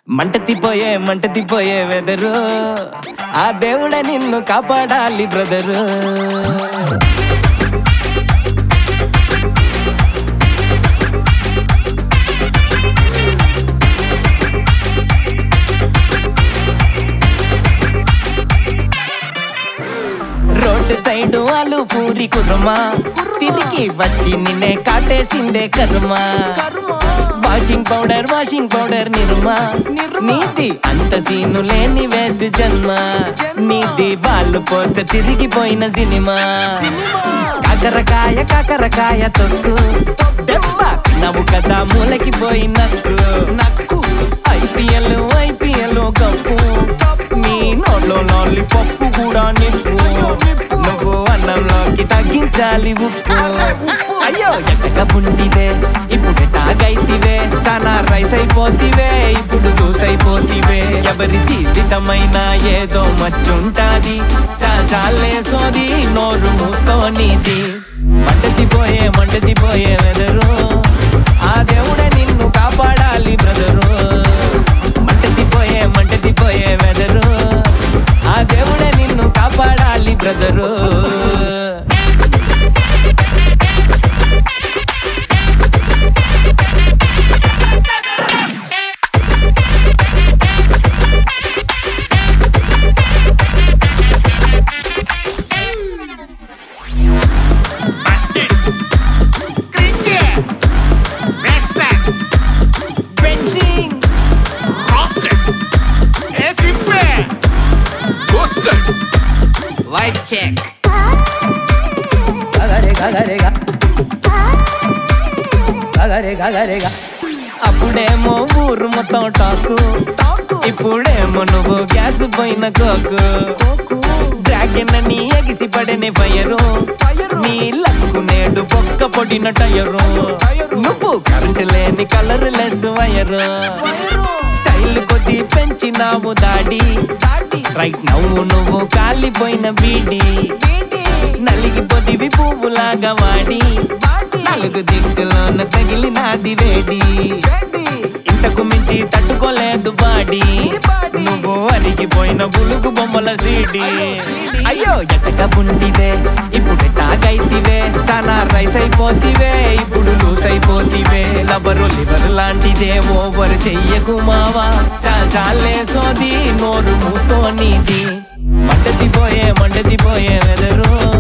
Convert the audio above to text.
మంట తిపోయే మంట తిపోయే వెదరు ఆ దేవుడే నిన్ను కాపాడాలి బ్రదరు రోడ్డు సైడు అలు పూరి కుర్రమా తిరిగి వచ్చి నిన్నే కాటేసిందే కర్మా washing powder washing powder Nirma నీది అంత సీను లేని వేస్ట్ జన్మ నీది వాళ్ళు పోస్టర్ చిరిగిపోయిన సినిమా కాకరకాయ కాకరకాయ తొక్కు దెబ్బ నవ్వు కదా మూలకి పోయినక్కు నక్కు ఐపీఎల్ ఐపీఎల్ కప్పు నీ నోట్లో లాలి పప్పు కూడా నిప్పు నువ్వు అన్నంలోకి తగ్గించాలి ఉప్పు అయ్యో ఎక్కక పుండివే ఇప్పుడు టాగైతివే చాలా రైస్ అయిపోతివే ఇప్పుడు లూస్ అయిపోతివే ఎవరి జీవితమైనా ఏదో మచ్చుంటాది చా చాలే సోది నోరు మూసుకోనిది మంటది పోయే మంటది పోయే వెదరు ఆ దేవుడే నిన్ను కాపాడాలి బ్రదరు మంటది పోయే మంటది పోయే వెదరు ఆ దేవుడే నిన్ను కాపాడాలి brother Busted. Cringe. Wasted. Benching Roasted. ఏ simple. Ghosted. వైట్ చెక్ గగరే గగరేగా గగరే గగరేగా అప్పుడేమో ఊరు మొత్తం టాకు ఇప్పుడేమో నువ్వు గ్యాస్ పోయిన కోకు డ్రాగన్ అని ఎగిసి పడని ఫైరు నీ లక్కు నేడు బొక్క పొడిన టయరు నువ్వు కరెంట్ లేని కలర్ లెస్ వైరు స్టైల్ కొద్ది పెంచినావు దాడి రైట్ నవ్వు నువ్వు కాలిపోయిన బీడి నలిగిపోతివి పువ్వులాగా వాడి నాలుగు దిక్కులోన తగిలినాది వేడి ఇంతకు మించి తట్టుకోలేదు బాడీ నువ్వు అరిగిపోయిన బులుగు బొమ్మల సీడి అయ్యో ఎటక బుండివే ఇప్పుడు టాగైతివే చాలా రైస్ అయిపోతివే ఇప్పుడు లూస్ అయిపోతివే లబరు లివర్ లాంటిదే ఓవర్ చెయ్యకు మావా చా చాలే సోది నోరు మూసుకోనిది మంటది పోయే మంటది పోయే వెదరు